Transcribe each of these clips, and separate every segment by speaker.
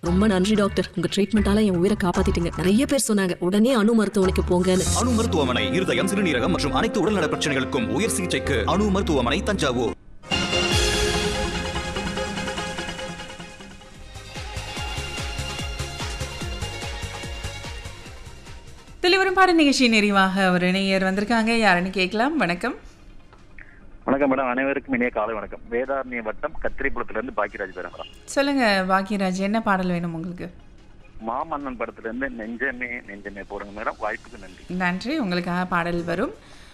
Speaker 1: ரொம்ப நன்றி டாக்டர் உங்க ட்ரீட்மெண்டால என் உயிரை காப்பாத்திட்டீங்க நிறைய பேர் சொன்னாங்க உடனே அணு மருத்துவமனைக்கு போங்கன்னு
Speaker 2: அணு மருத்துவமனை இருதயம் சிறுநீரகம் மற்றும் அனைத்து உடல்நல பிரச்சனைகளுக்கும் உயர் சிகிச்சைக்கு அணு மருத்துவமனை தஞ்சாவூர்
Speaker 3: தெளிவரும் பாட நிகழ்ச்சி நிறைவாக ஒரு நேயர் வந்திருக்காங்க யாருன்னு கேட்கலாம் வணக்கம்
Speaker 4: வணக்கம் மேடம் அனைவருக்கும் இனிய காலை வணக்கம் வேதாரண்ய வட்டம் கத்திரிப்புலத்துல இருந்து பாக்கியராஜ் பேசுறேன் மேடம்
Speaker 3: சொல்லுங்க பாக்கியராஜ் என்ன பாடல் வேணும் உங்களுக்கு
Speaker 4: மாமன்னன் படத்துல இருந்து நெஞ்சமே நெஞ்சமே போடுங்க மேடம் வாய்ப்புக்கு நன்றி
Speaker 3: நன்றி உங்களுக்காக பாடல் வரும்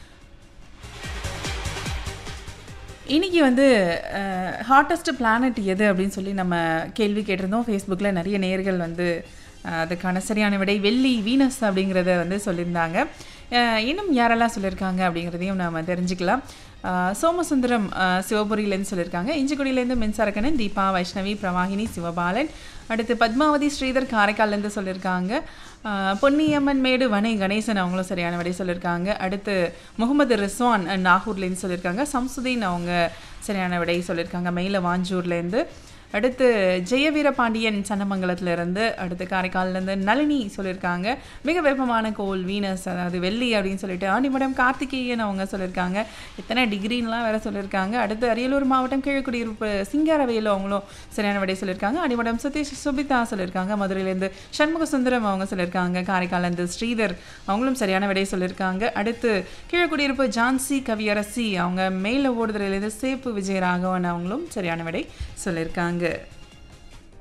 Speaker 3: இன்னைக்கு வந்து ஹாட்டஸ்ட் பிளானட் எது அப்படின்னு சொல்லி நம்ம கேள்வி கேட்டிருந்தோம் ஃபேஸ்புக்கில் நிறைய நேர்கள் வந்து அஹ், அதுக்கான சரியான விடை வெள்ளி வீனஸ் அப்படிங்கிறத வந்து சொல்லியிருந்தாங்க அஹ், இன்னும் யாரெல்லாம் சொல்லியிருக்காங்க அப்படிங்கிறதையும் நாம் தெரிஞ்சுக்கலாம் அஹ், சோமசுந்தரம் அஹ், சிவபுரியிலேருந்து சொல்லியிருக்காங்க இஞ்சிக்குடியிலேருந்து மின்சாரக்கணன் தீபா வைஷ்ணவி பிரவாகினி சிவபாலன் அடுத்து பத்மாவதி ஸ்ரீதர் காரைக்கால்லேருந்து சொல்லியிருக்காங்க அஹ், பொன்னியம்மன் மேடு வனை கணேசன் அவங்களும் சரியான விடை சொல்லியிருக்காங்க அடுத்து முகமது ரிஸ்வான் அஹ், நாகூர்லேருந்து சொல்லியிருக்காங்க சம்சுதீன் அவங்க சரியான விடை சொல்லியிருக்காங்க மயில வாஞ்சூர்லேருந்து அடுத்து ஜெயவீர பாண்டியன் சன்னமங்கலத்திலேருந்து அடுத்து காரைக்கால்லேருந்து நளினி சொல்லியிருக்காங்க மிக வெப்பமான கோல் வீனஸ் அதாவது வெள்ளி அப்படின்னு சொல்லிட்டு ஆண்டிமடம் கார்த்திகேயன் அவங்க சொல்லியிருக்காங்க எத்தனை டிகிரின்லாம் வேற சொல்லியிருக்காங்க அடுத்து அரியலூர் மாவட்டம் கீழக்குடியிருப்பு சிங்காரவேலு அவங்களும் சரியான விடை சொல்லியிருக்காங்க அடிமடம் சதீஷ் சுபிதா சொல்லியிருக்காங்க மதுரையிலேருந்து சண்முக சுந்தரம் அவங்க சொல்லியிருக்காங்க காரைக்கால்லேருந்து ஸ்ரீதர் அவங்களும் சரியான விடை சொல்லியிருக்காங்க அடுத்து கீழக்குடியிருப்பு ஜான்சி கவியரசி அவங்க மேல ஓடுதலையிலேருந்து சேப்பு விஜயராகவன் அவங்களும் சரியான விடை சொல்லியிருக்காங்க